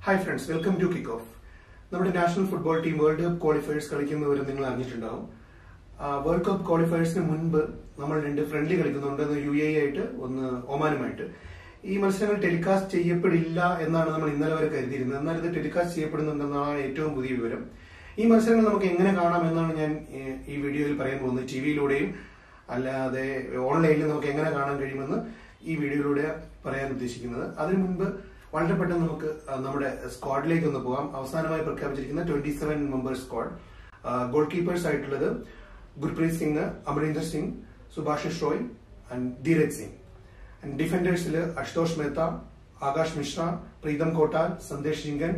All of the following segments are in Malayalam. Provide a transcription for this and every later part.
hi friends welcome to kick off നമ്മുടെ national football team world cup qualifiers കളിക്കുന്നവരും നിങ്ങൾ അറിഞ്ഞിട്ടുണ്ടാവും വേൾഡ് കപ്പ് ക്വാളിഫയേഴ്സിന് മുൻപ് നമ്മൾ രണ്ട് ഫ്രണ്ട്ലി കളിക്കുന്നുണ്ട് ഒന്ന് യു എ ആയിട്ട് ഒന്ന് ഒമാനുമായിട്ട് ഈ മത്സരങ്ങൾ ടെലികാസ്റ്റ് ചെയ്യപ്പെടില്ല എന്നാണ് നമ്മൾ ഇന്നലെ വരെ കരുതിയിരുന്നത് എന്നാൽ ഇത് ടെലികാസ്റ്റ് ചെയ്യപ്പെടുന്നുണ്ടെന്നാണ് ഏറ്റവും പുതിയ വിവരം ഈ മത്സരങ്ങൾ നമുക്ക് എങ്ങനെ കാണാം എന്നാണ് ഞാൻ ഏഹ്, ഈ വീഡിയോയിൽ പറയാൻ പോകുന്നത് ടി വിയിലൂടെയും അല്ലാതെ ഓൺലൈനിൽ നമുക്ക് എങ്ങനെ കാണാൻ കഴിയുമെന്ന് ഈ വീഡിയോയിലൂടെ പറയാൻ ഉദ്ദേശിക്കുന്നത് അതിനു മുൻപ് വളരെ പെട്ടെന്ന് നമുക്ക് ആ, നമ്മുടെ സ്ക്വാഡിലേക്ക് ഒന്ന് പോകാം അവസാനമായി പ്രഖ്യാപിച്ചിരിക്കുന്ന twenty seven member squad goalkeepers ആയിട്ടുള്ളത് ഗുർപ്രീത് സിംഗ് അമരീന്ദർ സിംഗ് സുഭാഷിഷ് റോയ് ആൻഡ് ധീരജ് സിംഗ് ആൻഡ് ഡിഫൻഡേഴ്സിൽ അഷുതോഷ് മേത്ത ആകാശ് മിശ്ര പ്രീതം കോട്ടാൽ സന്ദേശ് ജിങ്കൻ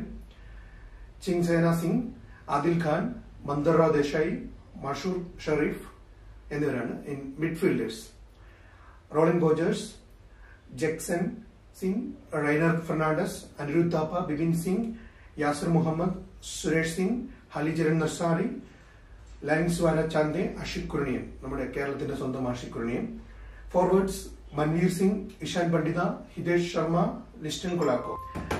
ചിങ് സേന സിംഗ് ആദിൽ ഖാൻ മന്ദർറാവ് ദേശായി മഷൂർ ഷെറീഫ് എന്നിവരാണ് ഇൻ മിഡ്ഫീൽഡേഴ്സ് റോളിൻ ബോജേഴ്സ് ജക്സൺ സിംഗ് റൈനർ ഫെർണാണ്ടസ് അനിരുദ്ധ് താപ്പ ബിപിൻ സിംഗ് യാസർ മുഹമ്മദ് സുരേഷ് സിംഗ് ഹലിചരൺ നർസാറി ലൈൻസ്വാര ചാന്ദെ അഷിക് കുരണിയൻ നമ്മുടെ കേരളത്തിന്റെ സ്വന്തം ആഷിക് കുരണിയൻ ഫോർവേഡ്സ് മൻവീർ സിംഗ് ഇഷാൻ പണ്ഡിത ഹിതേഷ് ശർമ്മ ലിസ്റ്റൻ കൊളാക്കോ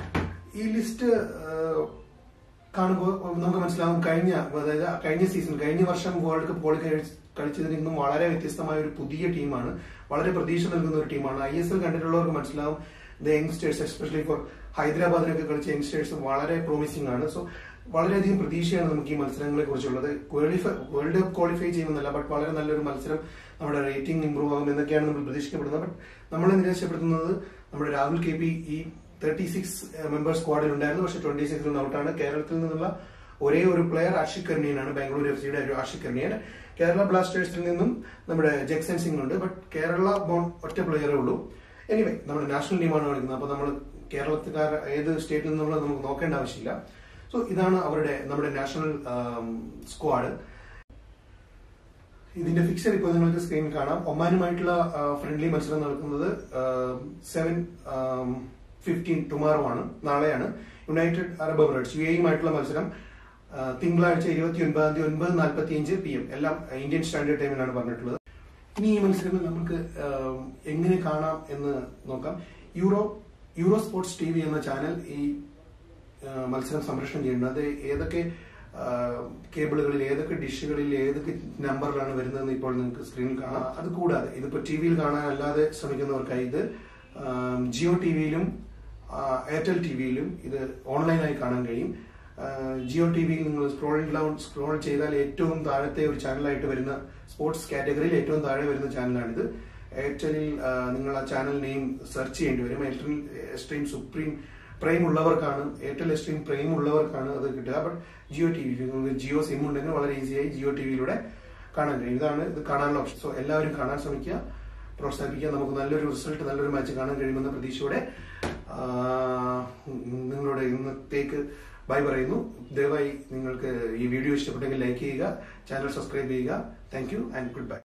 ഈ ലിസ്റ്റ് ഏഹ്, കാണുമ്പോൾ നമുക്ക് മനസ്സിലാവും കഴിഞ്ഞ അതായത് കഴിഞ്ഞ സീസൺ കഴിഞ്ഞ വർഷം വേൾഡ് കപ്പ് ക്വാളിഫയേഴ്സ് കളിച്ചതിൽ നിന്നും വളരെ വ്യത്യസ്തമായ ഒരു പുതിയ ടീമാണ് വളരെ പ്രതീക്ഷ നൽകുന്ന ഒരു ടീമാണ് ഐ എസ് എൽ കണ്ടിട്ടുള്ളവർക്ക് മനസ്സിലാവും ദ യങ്സ്റ്റേഴ്സ് എസ്പെഷ്യലി ഫോർ ഹൈദരാബാദിനൊക്കെ കളിച്ച യങ്സ്റ്റേഴ്സ് വളരെ പ്രോമിസിംഗ് ആണ് സോ വളരെയധികം പ്രതീക്ഷയാണ് നമുക്ക് ഈ മത്സരങ്ങളെ കുറിച്ചുള്ളത് ക്വാളിഫൈ വേൾഡ് കപ്പ് ക്വാളിഫൈ ചെയ്യുമെന്നല്ല ബട്ട് വളരെ നല്ലൊരു മത്സരം നമ്മുടെ റേറ്റിംഗ് ഇംപ്രൂവ് ആകും എന്നൊക്കെയാണ് നമ്മൾ പ്രതീക്ഷിക്കപ്പെടുന്നത് ബട്ട് നമ്മളെ നിരാശപ്പെടുത്തുന്നത് നമ്മുടെ രാഹുൽ കെ പി ഈ തേർട്ടി സിക്സ് മെമ്പർ സ്ക്വാഡിൽ ഉണ്ടായിരുന്നു പക്ഷെ ട്വന്റി സിക്സിൽ ഔട്ടാണ് കേരളത്തിൽ നിന്നുള്ള ഒരേ ഒരു പ്ലെയർ ആഷിക് കർണിയനാണ് ബാംഗ്ലൂർ എഫ് സിയുടെ ഒരു ആഷിക് കർണിയൻ കേരള ബ്ലാസ്റ്റേഴ്സിൽ നിന്നും നമ്മുടെ ജക്സൺ സിംഗ് ഉണ്ട് ബട്ട് കേരള ബോൺ ഒറ്റ പ്ലെയറേ ഉള്ളൂ എനിവേ നമ്മുടെ നാഷണൽ ടീമാണ് കളിക്കുന്നത് അപ്പൊ നമ്മൾ കേരളത്തുകാർ ഏത് സ്റ്റേറ്റിൽ നിന്നുള്ളത് നമുക്ക് നോക്കേണ്ട ആവശ്യമില്ല സോ ഇതാണ് അവരുടെ നമ്മുടെ നാഷണൽ സ്ക്വാഡ് ഇതിന്റെ ഫിക്സർ ഇപ്പോൾ നിങ്ങൾക്ക് സ്ക്രീനിൽ കാണാം ഒമാനുമായിട്ടുള്ള ഫ്രണ്ട്ലി മത്സരം നടക്കുന്നത് സെവൻ ഫിഫ്റ്റീൻ ടുമാറോ ആണ് നാളെയാണ് യുണൈറ്റഡ് അറബ് എമിറേറ്റ്സ് യു എയുമായിട്ടുള്ള മത്സരം ആ, തിങ്കളാഴ്ച ഇരുപത്തി ഒൻപതാം തീയതി ഒൻപത് നാൽപ്പത്തി അഞ്ച് പി എം എല്ലാം ഇന്ത്യൻ സ്റ്റാൻഡേർഡ് ടൈമിലാണ് പറഞ്ഞിട്ടുള്ളത് ഇനി ഈ മത്സരങ്ങൾ നമുക്ക് ആ, എങ്ങനെ കാണാം എന്ന് നോക്കാം Euro Euro Sports T V എന്ന ചാനൽ ഈ ആ, മത്സരം സംപ്രേഷണം ചെയ്യുന്നത് അത് ഏതൊക്കെ ആ, കേബിളുകളിൽ ഏതൊക്കെ ഡിഷുകളിൽ ഏതൊക്കെ നമ്പറിലാണ് വരുന്നതെന്ന് ഇപ്പോൾ നിങ്ങൾക്ക് സ്ക്രീനിൽ കാണാം അത് കൂടാതെ ഇതിപ്പോൾ ടി വിയിൽ കാണാൻ അല്ലാതെ ശ്രമിക്കുന്നവർക്കായി ഇത് ആ, ജിയോ ടി വിയിലും എയർടെൽ ടി വിയിലും ഇത് ഓൺലൈനായി കാണാൻ കഴിയും ആ, ജിയോ ടി വിയിൽ നിങ്ങൾ സ്ക്രോൾ ഡൗൺ സ്ക്രോൾ ചെയ്താൽ ഏറ്റവും താഴത്തെ ഒരു ചാനലായിട്ട് വരുന്ന സ്പോർട്സ് കാറ്റഗറിയിൽ ഏറ്റവും താഴെ വരുന്ന ചാനലാണിത് എയർടെലിൽ ആ, നിങ്ങൾ ആ ചാനൽ നെയിം സെർച്ച് ചെയ്യേണ്ടി വരും എയർടെൽ എക്സ്ട്രീം സുപ്രീം പ്രൈം ഉള്ളവർക്കാണ് എയർടെൽ എക്സ്ട്രീം പ്രൈം ഉള്ളവർക്കാണ് അത് കിട്ടുക ബട്ട് ജിയോ ടി വി നിങ്ങൾക്ക് ജിയോ സിം ഉണ്ടെങ്കിൽ വളരെ ഈസിയായി ജിയോ ടി വിയിലൂടെ കാണാൻ കഴിയും ഇതാണ് ഇത് കാണാനുള്ള ഓപ്ഷൻ സോ എല്ലാവരും കാണാൻ ശ്രമിക്കുക പ്രോത്സാഹിപ്പിക്കുക നമുക്ക് നല്ലൊരു റിസൾട്ട് നല്ലൊരു മാച്ച് കാണാൻ കഴിയുമെന്ന പ്രതീക്ഷയോടെ ആ, നിങ്ങളോട് ഇന്നത്തേക്ക് ബൈ പറയുന്നു ദയവായി നിങ്ങൾക്ക് ഈ വീഡിയോ ഇഷ്ടപ്പെട്ടെങ്കിൽ ലൈക്ക് ചെയ്യുക ചാനൽ സബ്സ്ക്രൈബ് ചെയ്യുക thank you and good by